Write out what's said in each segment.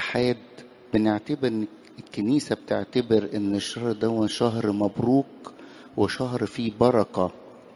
الأحاد بنعتبر إن الكنيسة بتعتبر إن الشهر ده شهر مبروك وشهر فيه بركة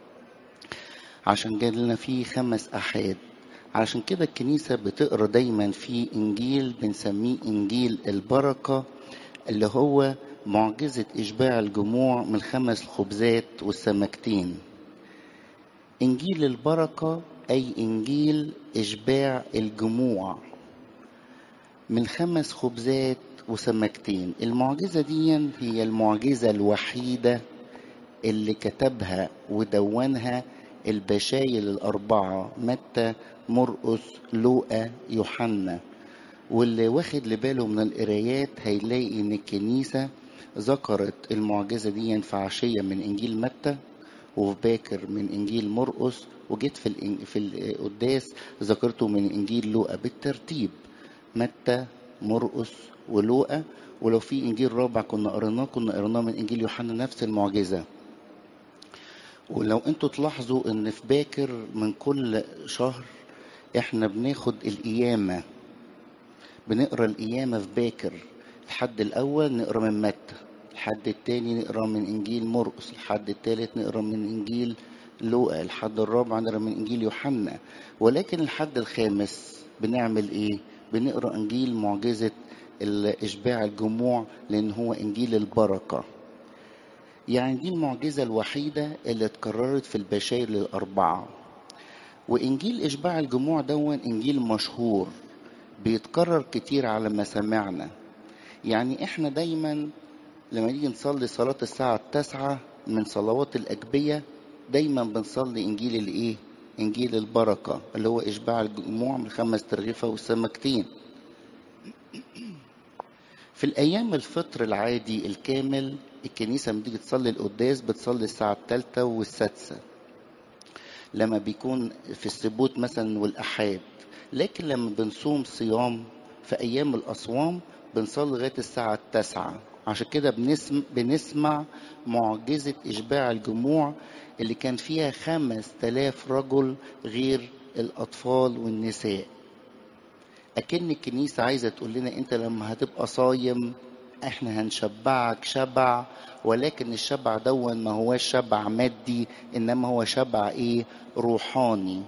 عشان جالنا فيه خمس أحاد علشان كده الكنيسة بتقرا دايما في إنجيل بنسميه إنجيل البركة اللي هو معجزة إشباع الجموع من خمس خبزات والسمكتين إنجيل البركة أي إنجيل إشباع الجموع من خمس خبزات وسمكتين المعجزة دي هي المعجزة الوحيدة اللي كتبها ودونها البشايل الأربعة متى مرقس لوقا يوحنا واللي واخد لباله من القرايات هيلاقي ان الكنيسة ذكرت المعجزة دي في عشية من انجيل متى وفي باكر من انجيل مرقس وجيت في الإن- في القداس ذكرته من انجيل لوقا بالترتيب متى مرقس ولوقا ولو في انجيل رابع كنا قريناه كنا قريناه من انجيل يوحنا نفس المعجزه ولو انتوا تلاحظوا ان في باكر من كل شهر احنا بناخد القيامه بنقرا القيامه في باكر الحد الاول نقرا من متى الحد التاني نقرا من انجيل مرقس الحد التالت نقرا من انجيل لوقا الحد الرابع نقرا من انجيل يوحنا ولكن الحد الخامس بنعمل ايه بنقرا انجيل معجزه ال- اشباع الجموع لان هو انجيل البركه يعني دي المعجزه الوحيده اللي اتكررت في البشائر الاربعه وانجيل اشباع الجموع دون انجيل مشهور بيتكرر كتير على ما سمعنا يعني احنا دايما لما نيجي نصلي صلاة الساعة التاسعة من صلوات الأجبية دايما بنصلي إنجيل الإيه؟ إنجيل البركة اللي هو إشباع الجموع من خمس ترغيفة والسمكتين. في الأيام الفطر العادي الكامل الكنيسة لما تيجي تصلي القداس بتصلي الساعة الثالثة والسادسة. لما بيكون في السبوت مثلا والأحاد لكن لما بنصوم صيام في أيام الأصوام بنصلي لغاية الساعة التاسعة عشان كده بنسم بنسمع معجزة إشباع الجموع اللي كان فيها خمس تلاف رجل غير الأطفال والنساء أكن الكنيسة عايزة تقول لنا أنت لما هتبقى صايم احنا هنشبعك شبع ولكن الشبع دون ما هوش شبع مادي انما هو شبع ايه روحاني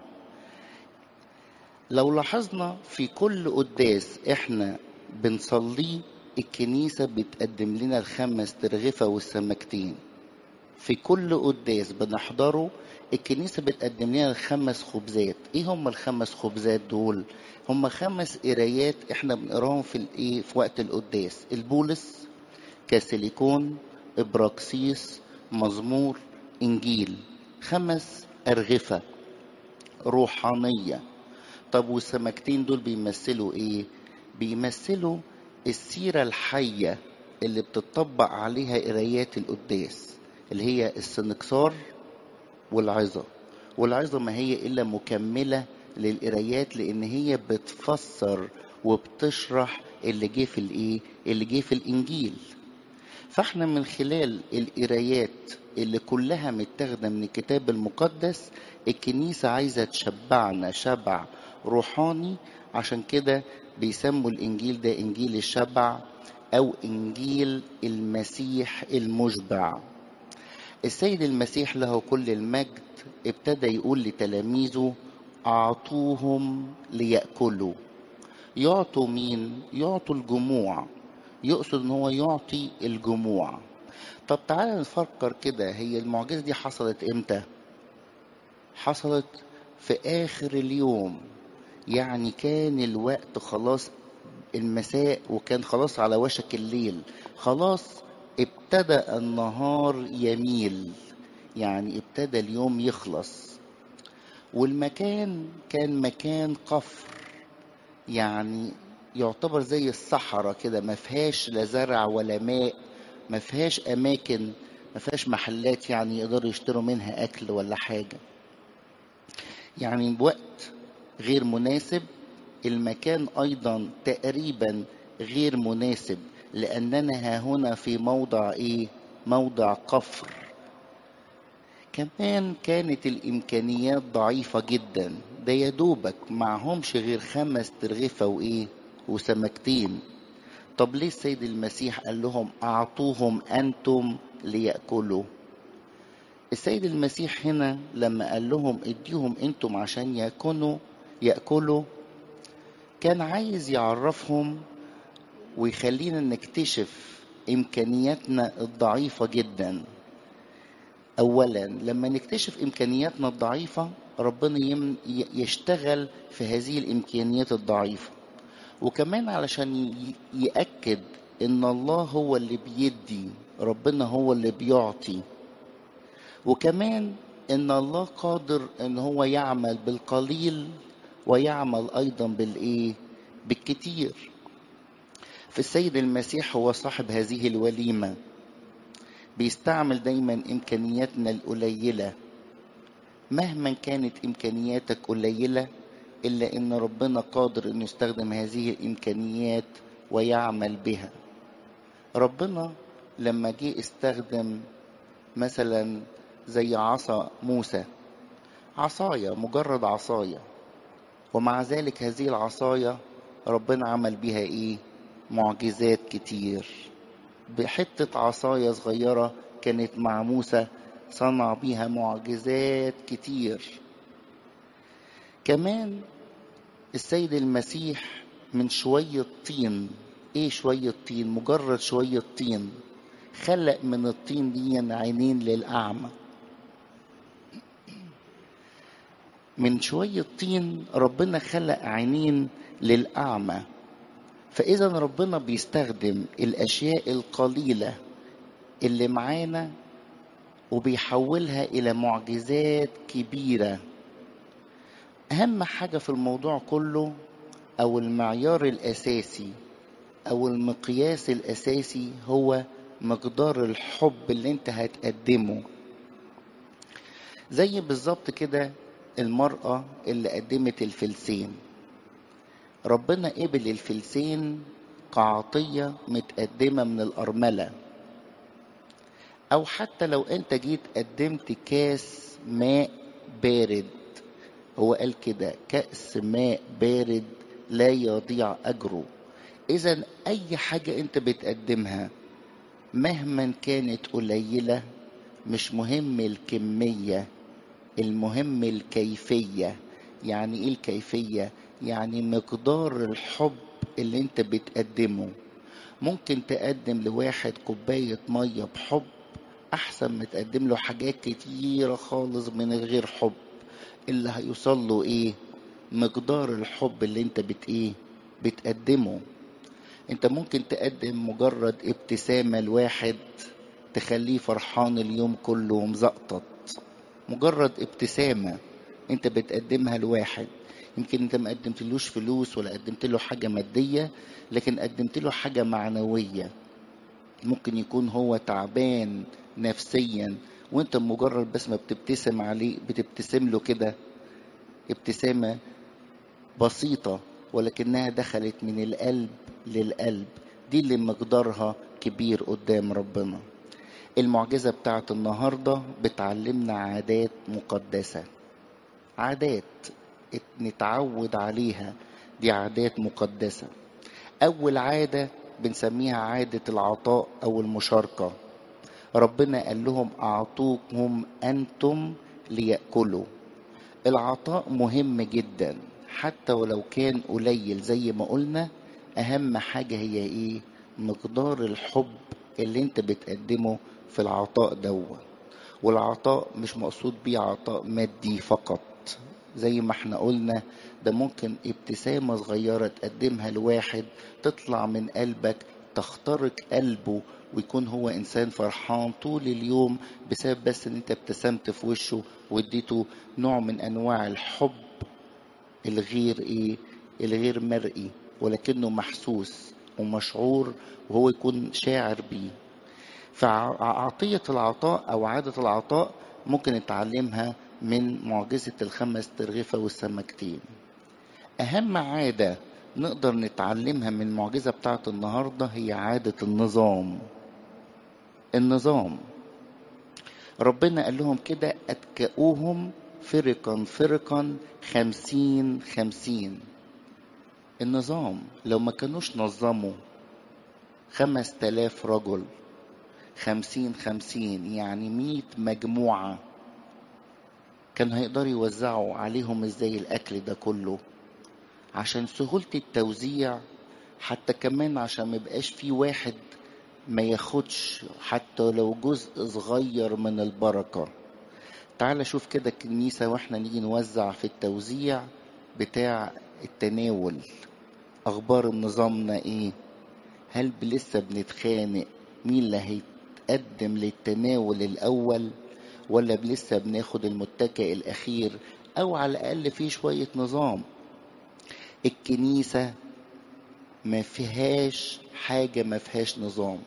لو لاحظنا في كل قداس احنا بنصليه الكنيسة بتقدم لنا الخمس ترغفة والسمكتين في كل قداس بنحضره الكنيسة بتقدم لنا الخمس خبزات ايه هم الخمس خبزات دول هم خمس قرايات احنا بنقراهم في الايه في وقت القداس البولس كاسيليكون ابراكسيس مزمور انجيل خمس ارغفة روحانية طب والسمكتين دول بيمثلوا ايه بيمثلوا السيرة الحية اللي بتطبق عليها قرايات القداس اللي هي السنكسار والعظة والعظة ما هي إلا مكملة للقرايات لأن هي بتفسر وبتشرح اللي جه في الإيه اللي جه في الإنجيل فاحنا من خلال القرايات اللي كلها متاخدة من الكتاب المقدس الكنيسة عايزة تشبعنا شبع روحاني عشان كده بيسموا الإنجيل ده إنجيل الشبع أو إنجيل المسيح المشبع السيد المسيح له كل المجد ابتدى يقول لتلاميذه أعطوهم ليأكلوا يعطوا مين؟ يعطوا الجموع يقصد ان هو يعطي الجموع طب تعالى نفكر كده هي المعجزة دي حصلت امتى؟ حصلت في آخر اليوم يعني كان الوقت خلاص المساء وكان خلاص على وشك الليل خلاص ابتدأ النهار يميل يعني ابتدى اليوم يخلص والمكان كان مكان قفر يعني يعتبر زي الصحراء كده ما فيهاش لا زرع ولا ماء ما فيهاش اماكن ما فيهاش محلات يعني يقدروا يشتروا منها اكل ولا حاجه يعني وقت غير مناسب المكان ايضا تقريبا غير مناسب لاننا ها هنا في موضع ايه موضع قفر كمان كانت الامكانيات ضعيفه جدا ده يا دوبك معهمش غير خمس ترغفه وايه وسمكتين طب ليه السيد المسيح قال لهم أعطوهم أنتم ليأكلوا السيد المسيح هنا لما قال لهم اديهم انتم عشان يكونوا يأكلوا كان عايز يعرفهم ويخلينا نكتشف إمكانياتنا الضعيفة جدا أولا لما نكتشف إمكانياتنا الضعيفة ربنا يشتغل في هذه الإمكانيات الضعيفة وكمان علشان يأكد إن الله هو اللي بيدي ربنا هو اللي بيعطي وكمان إن الله قادر إن هو يعمل بالقليل ويعمل أيضا بالإيه؟ بالكتير فالسيد المسيح هو صاحب هذه الوليمة بيستعمل دايما إمكانياتنا القليلة مهما كانت إمكانياتك قليلة إلا إن ربنا قادر إنه يستخدم هذه الإمكانيات ويعمل بها ربنا لما جه استخدم مثلا زي عصا موسى عصاية مجرد عصاية ومع ذلك هذه العصاية ربنا عمل بها ايه معجزات كتير بحتة عصاية صغيرة كانت مع موسى صنع بيها معجزات كتير كمان السيد المسيح من شوية طين ايه شوية طين مجرد شوية طين خلق من الطين دي عينين للأعمى من شوية طين ربنا خلق عينين للأعمى فإذا ربنا بيستخدم الأشياء القليلة اللي معانا وبيحولها إلى معجزات كبيرة أهم حاجة في الموضوع كله أو المعيار الأساسي أو المقياس الأساسي هو مقدار الحب اللي أنت هتقدمه زي بالظبط كده المرأة اللي قدمت الفلسين ربنا قبل الفلسين كعطية متقدمة من الأرملة أو حتى لو أنت جيت قدمت كاس ماء بارد هو قال كده كأس ماء بارد لا يضيع أجره إذا أي حاجة أنت بتقدمها مهما كانت قليلة مش مهم الكمية المهم الكيفية يعني إيه الكيفية؟ يعني مقدار الحب اللي أنت بتقدمه ممكن تقدم لواحد كوباية مية بحب أحسن ما تقدم له حاجات كتيرة خالص من غير حب اللي هيوصل له إيه؟ مقدار الحب اللي أنت بت إيه؟ بتقدمه أنت ممكن تقدم مجرد ابتسامة لواحد تخليه فرحان اليوم كله ومزقطط مجرد ابتسامة انت بتقدمها لواحد يمكن انت ما قدمتلوش فلوس ولا قدمت له حاجة مادية لكن قدمت له حاجة معنوية ممكن يكون هو تعبان نفسيا وانت مجرد بس ما بتبتسم عليه بتبتسم له كده ابتسامة بسيطة ولكنها دخلت من القلب للقلب دي اللي مقدارها كبير قدام ربنا المعجزة بتاعت النهاردة بتعلمنا عادات مقدسة عادات نتعود عليها دي عادات مقدسة أول عادة بنسميها عادة العطاء أو المشاركة ربنا قال لهم أعطوكم أنتم ليأكلوا العطاء مهم جدا حتى ولو كان قليل زي ما قلنا أهم حاجة هي إيه مقدار الحب اللي انت بتقدمه في العطاء دوا والعطاء مش مقصود بيه عطاء مادي فقط زي ما احنا قلنا ده ممكن ابتسامة صغيرة تقدمها لواحد تطلع من قلبك تخترق قلبه ويكون هو انسان فرحان طول اليوم بسبب بس ان انت ابتسمت في وشه واديته نوع من انواع الحب الغير ايه الغير مرئي ولكنه محسوس ومشعور وهو يكون شاعر بيه فعطية العطاء أو عادة العطاء ممكن نتعلمها من معجزة الخمس ترغفة والسمكتين أهم عادة نقدر نتعلمها من المعجزة بتاعت النهاردة هي عادة النظام النظام ربنا قال لهم كده أتكأوهم فرقا فرقا خمسين خمسين النظام لو ما كانوش نظموا خمس تلاف رجل خمسين خمسين يعني مية مجموعة كان هيقدروا يوزعوا عليهم ازاي الاكل ده كله عشان سهولة التوزيع حتى كمان عشان ما يبقاش في واحد ما ياخدش حتى لو جزء صغير من البركة تعال شوف كده الكنيسة واحنا نيجي نوزع في التوزيع بتاع التناول اخبار نظامنا ايه هل لسه بنتخانق مين اللي هيتقدم للتناول الاول ولا لسه بناخد المتكئ الاخير او على الاقل في شوية نظام الكنيسة ما فيهاش حاجة ما فيهاش نظام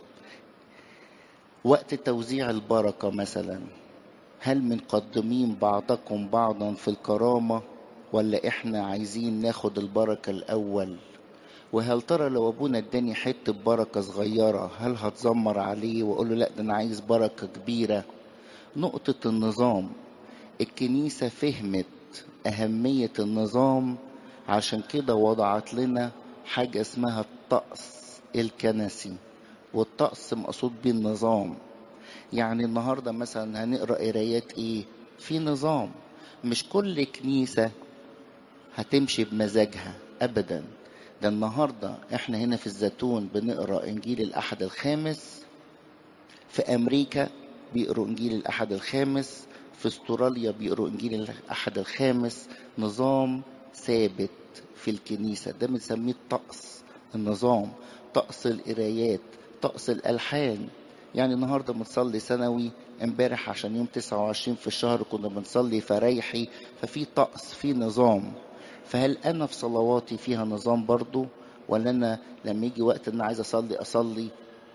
وقت توزيع البركة مثلا هل مقدمين بعضكم بعضا في الكرامة ولا احنا عايزين ناخد البركة الأول وهل ترى لو ابونا اداني حتة بركة صغيرة هل هتزمر عليه واقول له لا ده انا عايز بركة كبيرة نقطة النظام الكنيسة فهمت أهمية النظام عشان كده وضعت لنا حاجة اسمها الطقس الكنسي والطقس مقصود بيه النظام يعني النهاردة مثلا هنقرأ قرايات ايه في نظام مش كل كنيسة هتمشي بمزاجها أبدا ده النهاردة احنا هنا في الزيتون بنقرأ إنجيل الأحد الخامس في أمريكا بيقروا إنجيل الأحد الخامس في استراليا بيقروا إنجيل الأحد الخامس نظام ثابت في الكنيسة ده بنسميه الطقس النظام طقس القرايات طقس الألحان يعني النهاردة بنصلي سنوي امبارح عشان يوم 29 في الشهر كنا بنصلي فريحي ففي طقس في نظام فهل أنا في صلواتي فيها نظام برضو ولا أنا لما يجي وقت أن عايز أصلي أصلي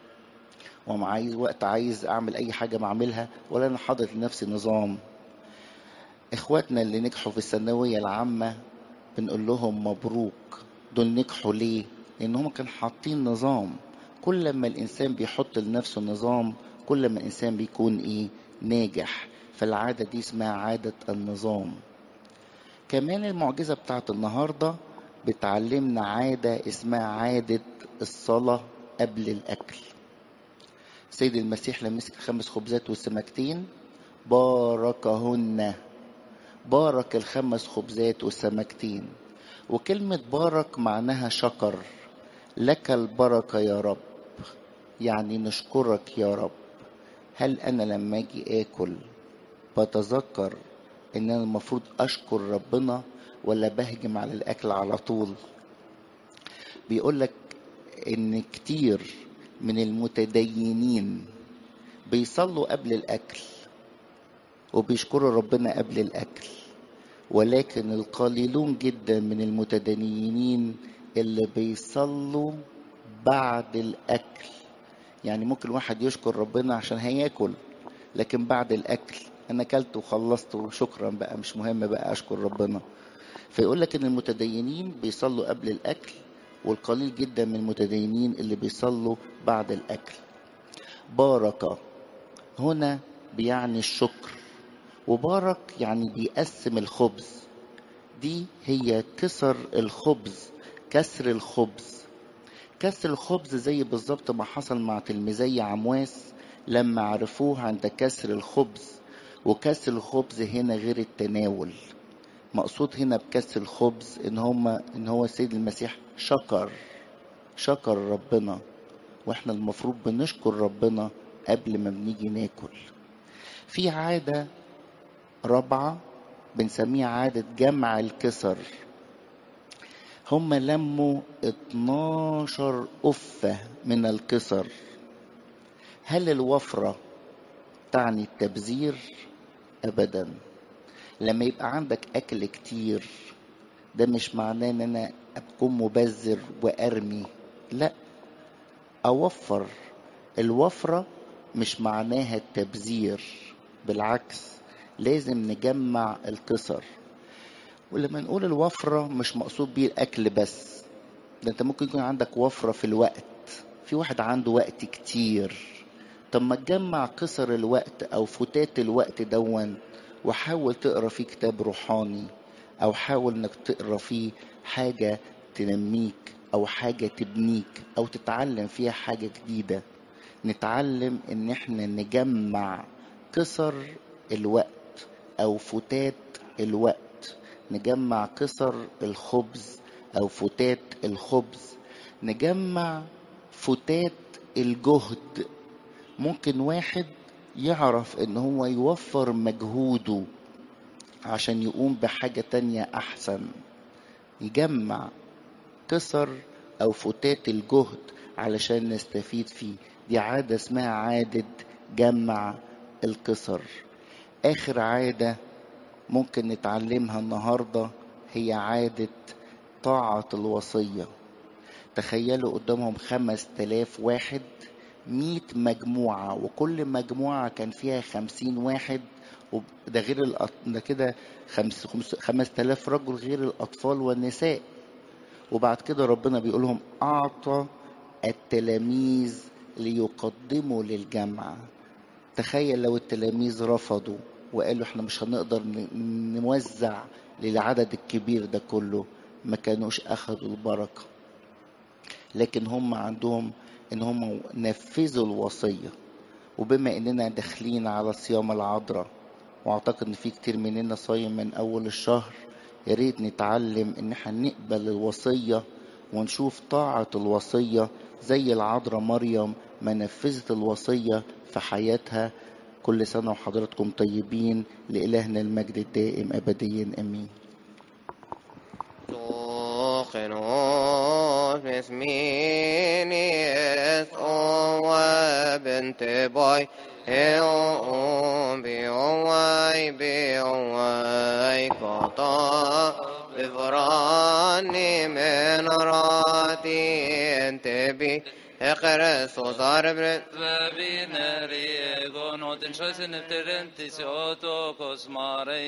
وما عايز وقت عايز أعمل أي حاجة بعملها ولا أنا حاطط لنفسي نظام إخواتنا اللي نجحوا في الثانوية العامة بنقول لهم مبروك دول نجحوا ليه لأن هم كانوا حاطين نظام كل ما الإنسان بيحط لنفسه نظام كل ما الإنسان بيكون إيه ناجح فالعادة دي اسمها عادة النظام كمان المعجزة بتاعت النهاردة بتعلمنا عادة اسمها عادة الصلاة قبل الأكل سيد المسيح لما مسك خمس خبزات والسمكتين باركهن بارك الخمس خبزات والسمكتين وكلمة بارك معناها شكر لك البركة يا رب يعني نشكرك يا رب هل أنا لما أجي آكل بتذكر إن أنا المفروض أشكر ربنا ولا بهجم على الأكل على طول بيقولك إن كتير من المتدينين بيصلوا قبل الأكل وبيشكروا ربنا قبل الأكل ولكن القليلون جدا من المتدينين اللي بيصلوا بعد الأكل يعني ممكن واحد يشكر ربنا عشان هياكل لكن بعد الأكل أنا أكلت وخلصت وشكرا بقى مش مهم بقى أشكر ربنا فيقول لك إن المتدينين بيصلوا قبل الأكل والقليل جدا من المتدينين اللي بيصلوا بعد الأكل بارك هنا بيعني الشكر وبارك يعني بيقسم الخبز دي هي كسر الخبز كسر الخبز كسر الخبز زي بالظبط ما حصل مع تلميذي عمواس لما عرفوه عند كسر الخبز وكسر الخبز هنا غير التناول مقصود هنا بكسر الخبز ان هما ان هو السيد المسيح شكر شكر ربنا واحنا المفروض بنشكر ربنا قبل ما بنيجي ناكل في عادة رابعة بنسميها عادة جمع الكسر هم لموا 12 أفة من الكسر هل الوفرة تعني التبذير أبدا لما يبقى عندك أكل كتير ده مش معناه ان انا اكون مبذر وارمي لا اوفر الوفرة مش معناها التبذير بالعكس لازم نجمع الكسر ولما نقول الوفرة مش مقصود بيه الأكل بس ده أنت ممكن يكون عندك وفرة في الوقت في واحد عنده وقت كتير طب ما تجمع قصر الوقت أو فتات الوقت دون وحاول تقرا فيه كتاب روحاني أو حاول إنك تقرا فيه حاجة تنميك او حاجة تبنيك او تتعلم فيها حاجة جديدة نتعلم ان احنا نجمع قصر الوقت او فتات الوقت نجمع قصر الخبز او فتات الخبز نجمع فتات الجهد ممكن واحد يعرف ان هو يوفر مجهوده عشان يقوم بحاجة تانية احسن يجمع قصر او فتات الجهد علشان نستفيد فيه دي عادة اسمها عادة جمع القصر اخر عادة ممكن نتعلمها النهاردة هي عادة طاعة الوصية تخيلوا قدامهم خمس تلاف واحد مية مجموعة وكل مجموعة كان فيها خمسين واحد ده غير الأط... ده كده خمس... خمس... خمس تلاف رجل غير الأطفال والنساء وبعد كده ربنا بيقول لهم أعطى التلاميذ ليقدموا للجمع تخيل لو التلاميذ رفضوا وقالوا احنا مش هنقدر نوزع للعدد الكبير ده كله ما كانوش اخذوا البركه لكن هم عندهم ان هم نفذوا الوصيه وبما اننا داخلين على صيام العذراء واعتقد ان في كتير مننا صايم من اول الشهر يا ريت نتعلم ان احنا نقبل الوصيه ونشوف طاعه الوصيه زي العذراء مريم ما نفذت الوصيه في حياتها كل سنه وحضراتكم طيبين لالهنا المجد الدائم ابديا امين تقنوس مسميني اسقوا بنت باي هيوم بيوم بيوم قطع بفراني من راتي انت بي اقرس وصار برد Vabineri, gonotin, schössen, efter den, tis, otokos, mare,